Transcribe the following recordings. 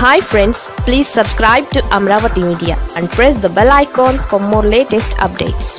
hi friends please subscribe to Amaravati media and press the bell icon for more latest updates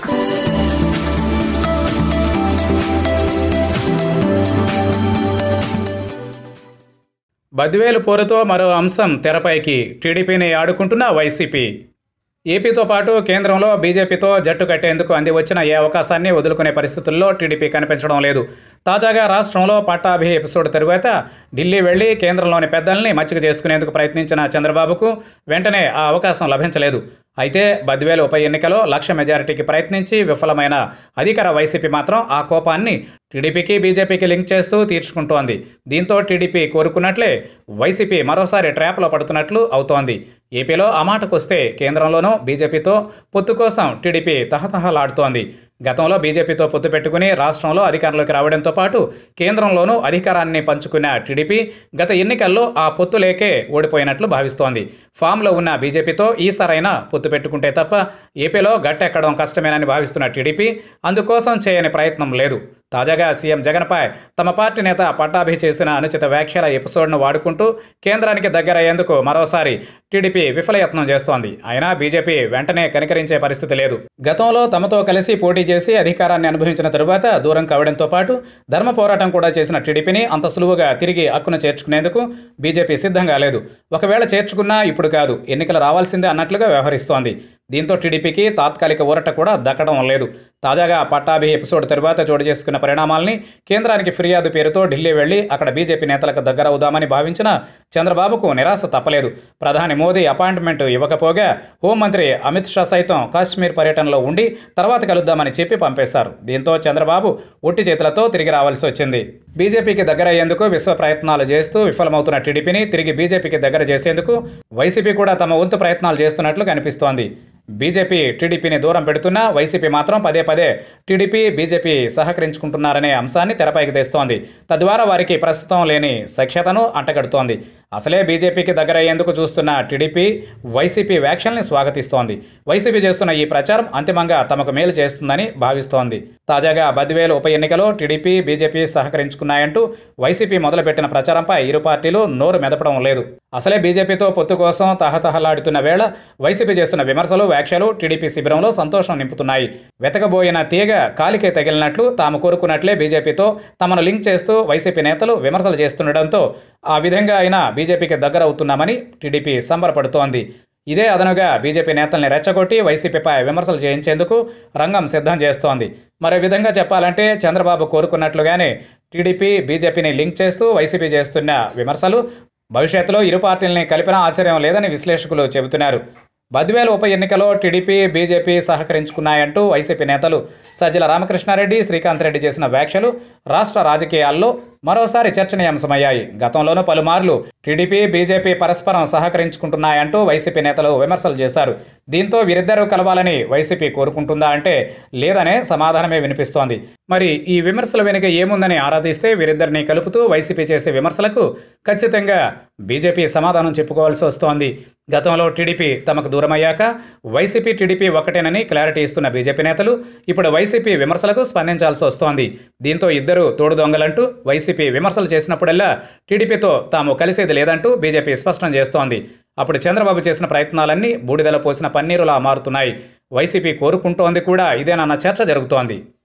Badvel పోరుతో మరో అంశం తెరపైకి టీడీపీని ఆడుకుంటున్న వైసీపీ ఏపీతో పాటు కేంద్రంలో బీజేపీతో జట్టు కట్టేందుకు అంది వచ్చిన ఏ అవకాశాన్ని వదులుకునే పరిస్థితుల్లో టీడీపీ కనిపించడం లేదు తాజాగా రాష్ట్రంలో పట్టాభి ఎపిసోడ్ తరువాత ఢిల్లీ వెళ్లి కేంద్రంలోని పెద్దల్ని మచ్చిక చేసుకునేందుకు ప్రయత్నించిన చంద్రబాబుకు వెంటనే ఆ అవకాశం లభించలేదు అయితే బద్వేలు ఉప ఎన్నికలో లక్ష మెజారిటీకి ప్రయత్నించి విఫలమైన అధికార వైసీపీ మాత్రం ఆ కోపాన్ని టీడీపీకి బీజేపీకి లింక్ చేస్తూ తీర్చుకుంటోంది దీంతో టీడీపీ కోరుకున్నట్లే వైసీపీ మరోసారి ట్రాప్లో పడుతున్నట్లు అవుతోంది ఏపీలో ఆ మాటకొస్తే కేంద్రంలోనూ బీజేపీతో పొత్తు కోసం టీడీపీ తహతహలాడుతోంది గతంలో బీజేపీతో పొత్తు పెట్టుకుని రాష్ట్రంలో అధికారంలోకి రావడంతో పాటు కేంద్రంలోనూ అధికారాన్ని పంచుకున్న టీడీపీ గత ఎన్నికల్లో ఆ పొత్తు లేకే ఓడిపోయినట్లు భావిస్తోంది ఫామ్లో ఉన్న బీజేపీతో ఈసారైనా పొత్తు పెట్టుకుంటే తప్ప ఏపీలో గట్టెక్కడం కష్టమేనని భావిస్తున్న టీడీపీ అందుకోసం చేయని ప్రయత్నం లేదు తాజాగా సీఎం జగన్పై తమ పార్టీ నేత పట్టాభి చేసిన అనుచిత వ్యాఖ్యల ఎపిసోడ్ను వాడుకుంటూ కేంద్రానికి దగ్గరయ్యేందుకు మరోసారి టీడీపీ విఫలయత్నం చేస్తోంది అయినా బీజేపీ వెంటనే కనికరించే పరిస్థితి లేదు గతంలో తమతో కలిసి పోటీ చేసి అధికారాన్ని అనుభవించిన తరువాత దూరం కావడంతో పాటు ధర్మ పోరాటం కూడా చేసిన టీడీపీని అంత సులువుగా తిరిగి హక్కును చేర్చుకునేందుకు బీజేపీ సిద్ధంగా లేదు ఒకవేళ చేర్చుకున్నా ఇప్పుడు కాదు ఎన్నికలు రావాల్సిందే అన్నట్లుగా వ్యవహరిస్తోంది దీంతో టీడీపీకి తాత్కాలిక ఊరట కూడా దక్కడం లేదు తాజాగా పట్టాభి ఎపిసోడ్ తరువాత చోటు చేసుకున్న పరిణామాల్ని కేంద్రానికి ఫిర్యాదు పేరుతో ఢిల్లీ వెళ్లి అక్కడ బీజేపీ నేతలకు దగ్గర అవుదామని భావించిన చంద్రబాబుకు నిరాశ తప్పలేదు ప్రధాని మోదీ అపాయింట్మెంట్ ఇవ్వకపోగా హోంమంత్రి అమిత్ షా సైతం కాశ్మీర్ పర్యటనలో ఉండి తర్వాత కలుద్దామని చెప్పి పంపేశారు దీంతో చంద్రబాబు ఒట్టి చేతులతో తిరిగి రావాల్సి వచ్చింది బీజేపీకి దగ్గర అయ్యేందుకు విశ్వ ప్రయత్నాలు చేస్తూ విఫలమవుతున్న టీడీపీని తిరిగి బీజేపీకి దగ్గర చేసేందుకు వైసీపీ కూడా తమ వంతు ప్రయత్నాలు చేస్తున్నట్లు కనిపిస్తోంది బీజేపీ టీడీపీని దూరం పెడుతున్నా వైసీపీ మాత్రం పదే పదే టీడీపీ బీజేపీ సహకరించుకుంటున్నారనే అంశాన్ని తెరపైకి తెస్తోంది తద్వారా వారికి ప్రస్తుతం లేని సఖ్యతను అంటగడుతోంది అసలే బీజేపీకి దగ్గరయ్యేందుకు చూస్తున్న టీడీపీ వైసీపీ వ్యాఖ్యల్ని స్వాగతిస్తోంది వైసీపీ చేస్తున్న ఈ ప్రచారం అంతిమంగా తమకు మేలు చేస్తుందని భావిస్తోంది తాజాగా బద్వేలు ఉప ఎన్నికలో టీడీపీ బీజేపీ సహకరించుకున్నాయంటూ వైసీపీ మొదలుపెట్టిన ప్రచారంపై ఇరు పార్టీలు నోరు మెదపడం లేదు అసలే బీజేపీతో పొత్తు కోసం తహతహలాడుతున్న వేళ వైసీపీ చేస్తున్న విమర్శలు వ్యాఖ్యలు టీడీపీ శిబిరంలో సంతోషం నింపుతున్నాయి వెతకబోయిన తీగ కాలికే తగిలినట్లు తాము కోరుకున్నట్లే బీజేపీతో తమను లింక్ చేస్తూ వైసీపీ నేతలు విమర్శలు చేస్తుండటంతో ఆ విధంగా అయినా బీజేపీకి దగ్గర అవుతున్నామని టీడీపీ సంబరపడుతోంది ఇదే అదనుగా బీజేపీ నేతల్ని రెచ్చగొట్టి వైసీపీపై విమర్శలు చేయించేందుకు రంగం సిద్ధం చేస్తోంది మరో విధంగా చెప్పాలంటే చంద్రబాబు కోరుకున్నట్లుగానే టీడీపీ బీజేపీని లింక్ చేస్తూ వైసీపీ చేస్తున్న విమర్శలు భవిష్యత్తులో ఇరు పార్టీల్ని కలిపినా ఆశ్చర్యం లేదని విశ్లేషకులు చెబుతున్నారు బద్వేలు ఉప ఎన్నికలో టీడీపీ బీజేపీ సహకరించుకున్నాయంటూ వైసీపీ నేతలు సజ్జల రామకృష్ణారెడ్డి శ్రీకాంత్ రెడ్డి చేసిన వ్యాఖ్యలు రాష్ట్ర రాజకీయాల్లో మరోసారి చర్చనీయాంశమయ్యాయి గతంలోనూ పలుమార్లు టీడీపీ బీజేపీ పరస్పరం సహకరించుకుంటున్నాయంటూ వైసీపీ నేతలు విమర్శలు చేశారు దీంతో వీరిద్దరూ కలవాలని వైసీపీ కోరుకుంటుందా అంటే లేదనే సమాధానమే వినిపిస్తోంది మరి ఈ విమర్శల వెనుక ఏముందని ఆరాధిస్తే వీరిద్దరిని కలుపుతూ వైసీపీ చేసే విమర్శలకు ఖచ్చితంగా బీజేపీ సమాధానం చెప్పుకోవాల్సి వస్తోంది గతంలో టీడీపీ తమకు దూరమయ్యాక వైసీపీ టీడీపీ ఒకటేనని క్లారిటీ ఇస్తున్న బీజేపీ నేతలు ఇప్పుడు వైసీపీ విమర్శలకు స్పందించాల్సి వస్తోంది దీంతో ఇద్దరు తోడు దొంగలంటూ వైసీపీ విమర్శలు చేసినప్పుడల్లా టీడీపీతో తాము కలిసేది లేదంటూ బీజేపీ స్పష్టం చేస్తోంది అప్పుడు చంద్రబాబు చేసిన ప్రయత్నాలన్నీ బూడిదల పోసిన పన్నీరులా మారుతున్నాయి వైసీపీ కోరుకుంటోంది కూడా ఇదేనన్న చర్చ జరుగుతోంది